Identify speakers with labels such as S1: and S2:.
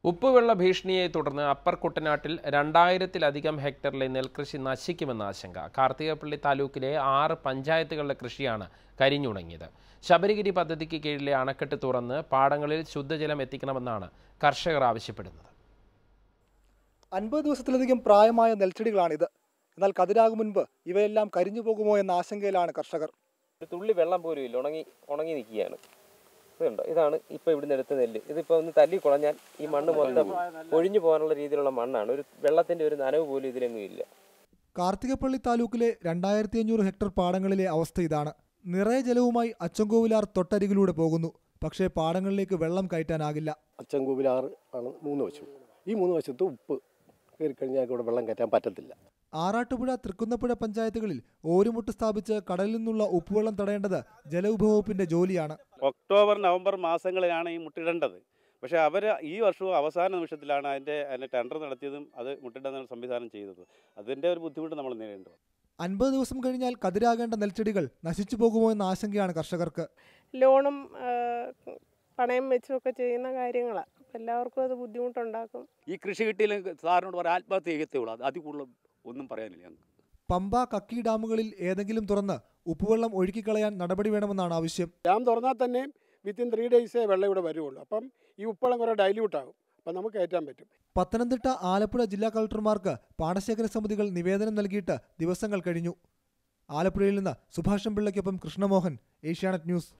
S1: ഉപ്പുവെള്ള ഭീഷണിയെ തുടർന്ന് അപ്പർ കുട്ടനാട്ടിൽ രണ്ടായിരത്തിലധികം ഹെക്ടറിലെ നെൽകൃഷി നശിക്കുമെന്ന ആശങ്ക കാർത്തികപ്പള്ളി താലൂക്കിലെ ആറ് പഞ്ചായത്തുകളിലെ കൃഷിയാണ് കരിഞ്ഞുണങ്ങിയത് ശബരിഗിരി പദ്ധതിക്ക് കീഴിലെ അണക്കെട്ട് തുറന്ന് പാടങ്ങളിൽ ശുദ്ധജലം എത്തിക്കണമെന്നാണ് കർഷകർ ആവശ്യപ്പെടുന്നത്
S2: അൻപത് ദിവസത്തിലധികം പ്രായമായ നെൽച്ചെടികളാണിത് എന്നാൽ കതിരാകും മുൻപ് ഇവയെല്ലാം കരിഞ്ഞു പോകുമോ എന്ന ആശങ്കയിലാണ് കർഷകർ
S3: ഒരു തുള്ളി വെള്ളം പോലും ഇല്ല ഉണങ്ങി ഉണങ്ങി നിൽക്കുകയാണ് ഇതുണ്ടോ ഇതാണ് ഇപ്പോൾ ഇവിടുന്ന് എടുത്ത നെല്ല് ഇതിപ്പോൾ ഒന്ന് തല്ലി കുളഞ്ഞാൽ ഈ മണ്ണ് മൊത്തം ഒഴിഞ്ഞു പോകാനുള്ള രീതിയിലുള്ള മണ്ണാണ് ഒരു വെള്ളത്തിൻ്റെ ഒരു നനവ് പോലും ഇതിലെങ്ങും ഇല്ല
S2: കാർത്തികപ്പള്ളി താലൂക്കിലെ രണ്ടായിരത്തി അഞ്ഞൂറ് ഹെക്ടർ പാടങ്ങളിലെ അവസ്ഥ ഇതാണ് നിറയെ ജലവുമായി അച്ചൻകോവിലാർ തൊട്ടരികിലൂടെ പോകുന്നു പക്ഷേ പാടങ്ങളിലേക്ക് വെള്ളം കയറ്റാനാകില്ല
S4: അച്ചൻകോവിലാറ് ആണ് മൂന്ന് വശം ഈ മൂന്ന് വശത്ത് ഉപ്പ് കയറി കഴിഞ്ഞാൽ ഇവിടെ വെള്ളം കയറ്റാൻ പറ്റത്തില്ല
S2: ആറാട്ടുപുഴ തൃക്കുന്നപ്പുഴ പഞ്ചായത്തുകളിൽ ഓരുമുട്ട് സ്ഥാപിച്ച് കടലിൽ നിന്നുള്ള ഉപ്പുവെള്ളം തടയേണ്ടത് ജലവിഭവ വകുപ്പിന്റെ ജോലിയാണ്
S5: ഒക്ടോബർ നവംബർ മാസങ്ങളിലാണ് ഈ മുട്ടിടേണ്ടത് പക്ഷേ അവർ ഈ വർഷവും അവസാന നിമിഷത്തിലാണ് അതിൻ്റെ അതിൻ്റെ ടെൻഡർ നടത്തിയതും അത് മുട്ടിടുന്ന സംവിധാനം ചെയ്തത് അതിൻ്റെ ഒരു ബുദ്ധിമുട്ട് നമ്മൾ നേരിടേണ്ടത്
S2: അൻപത് ദിവസം കഴിഞ്ഞാൽ കതിരാകേണ്ട നെൽച്ചെടികൾ നശിച്ചു പോകുമോ എന്ന ആശങ്കയാണ് കർഷകർക്ക്
S6: ലോണും ആ, പണയം വെച്ചുമൊക്കെ ചെയ്യുന്ന കാര്യങ്ങളാണ് അപ്പം എല്ലാവർക്കും അത് ബുദ്ധിമുട്ടുണ്ടാക്കും
S7: ഈ കൃഷി കിട്ടിയില്ലെങ്കിൽ സാറിനോട് പറയാം ആത്മഹത്യ ചെയ്യത്തേയുള്ളൂ അത് അതിൽ കൂടുതൽ ഒന്നും പറയാനില്ല ഞങ്ങൾക്ക്
S2: പമ്പ കക്കി ഡാമുകളിൽ ഏതെങ്കിലും തുറന്ന് ഉപ്പുവെള്ളം ഒഴുക്കിക്കളയാൻ നടപടി വേണമെന്നാണ് ആവശ്യം
S8: ഡാം തുറന്നാൽ തന്നെ വിത്തിൻ ത്രീ ഡേയ്സേ വെള്ളം ഇവിടെ വരുള്ളൂ അപ്പം ഈ ഉപ്പളം കുറേ ഡൈല്യൂട്ട് ആകും അപ്പം നമുക്ക് കയറ്റാൻ പറ്റും
S2: പത്തനംതിട്ട ആലപ്പുഴ ജില്ലാ കളക്ടർമാർക്ക് പാടശേഖര സമിതികൾ നിവേദനം നൽകിയിട്ട് ദിവസങ്ങൾ കഴിഞ്ഞു ആലപ്പുഴയിൽ നിന്ന് സുഭാഷം പിള്ളയ്ക്കൊപ്പം കൃഷ്ണമോഹൻ ഏഷ്യാനെറ്റ് ന്യൂസ്